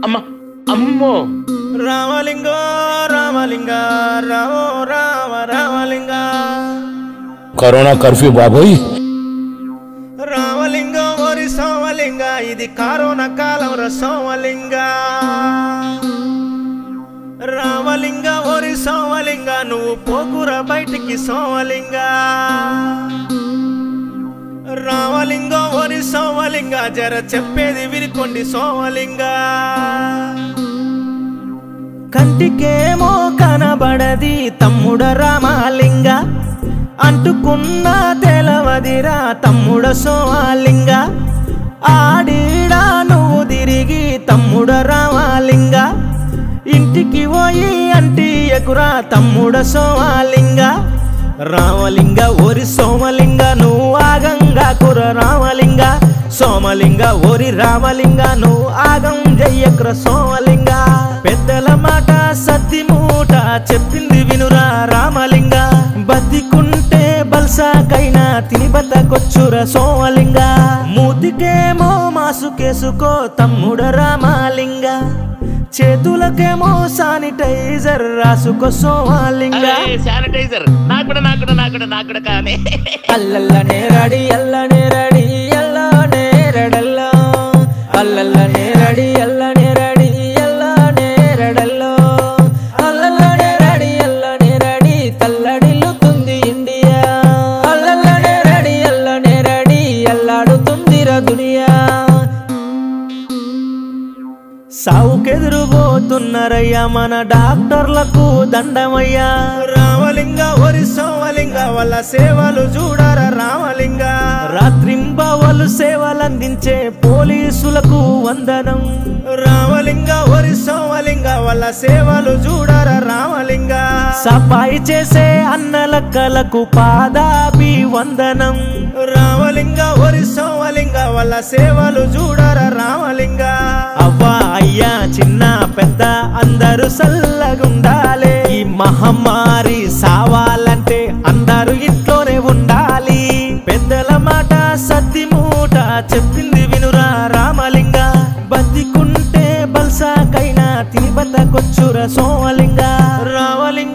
అమ్మ అమ్మో రామలింగ రామలింగ రామో రామ రామలింగ కరోనా కర్ఫ్యూ బాబోయ్ రామలింగ ఓరి సోమలింగ ఇది కరోనా కాలం రా సోమలింగ రామలింగ ఓరి సోమలింగ నువ్వు పోకురా బయటికి సోమలింగ రామలింగ ఓరి సోమలింగ జర చెప్పేది వినుకోండి సోమలింగ కంటికేమో కనబడది తమ్ముడ రామలింగ అంటుకున్న తెలవదిరా తమ్ముడ సోమాలింగ ఆడిడా నువ్వు తిరిగి తమ్ముడ రామలింగ ఇంటికి పోయి అంటి ఎకురా తమ్ముడ సోమాలింగ రామలింగ ఓరి సోమలింగ నువ్వు ఆగంగా కుర రామలింగ సోమలింగ ఓరి రామలింగ నువ్వు ఆగం జయ్యకుర సోమలింగ పెద్దల మాట సత్తి మూట చెప్పింది వినురా రామలింగ బతికుంటే బల్సాకైనా తిని బతకొచ్చుర సోమలింగ మూతికేమో మాసుకేసుకో తమ్ముడ రామలింగ చేతులకేమో శానిటైజర్ రాసుకో సోమలింగ శానిటైజర్ నాకు కూడా నాకు కూడా నాకు కూడా నాకు కూడా కానీ అల్లల్లనే రడి అల్లనే రడి అల్లనే రడల్లో అల్లల్లనే రడి అల్లనే రడి అల్లనే రడల్లో అల్లల్లనే రడి అల్లనే రడి తల్లడిల్లుతుంది ఇండియా అల్లల్లనే రడి అల్లనే రడి అల్లాడుతుందిరా దునియా సావుకెదురుబోతున్నారయ్యా మన డాక్టర్లకు దండమయ్యా రామలింగ ఒరి సోమలింగ వాళ్ళ సేవలు చూడరా రామలింగ రాత్రింబవలు సేవలందించే పోలీసులకు వందనం రామలింగ ఒరి సోమలింగ వాళ్ళ సేవలు చూడరా రామలింగ సఫాయి చేసే అన్నలక్కలకు పాదాభి వందనం రామలింగ ఒరి సోమలింగ వాళ్ళ సేవలు చూడరా రామలింగ అవ్వా అయ్యా చిన్న పెద్ద అందరూ సల్లగుండాలి ఈ మహమ్మారి సావాలంటే అందరూ ఇంట్లోనే ఉండాలి పెద్దల మాట సత్తి మూట చెప్పింది వినురా రామలింగ బతికుంటే బల్సాకైనా తిని బతకొచ్చురా సోమలింగ రామలింగ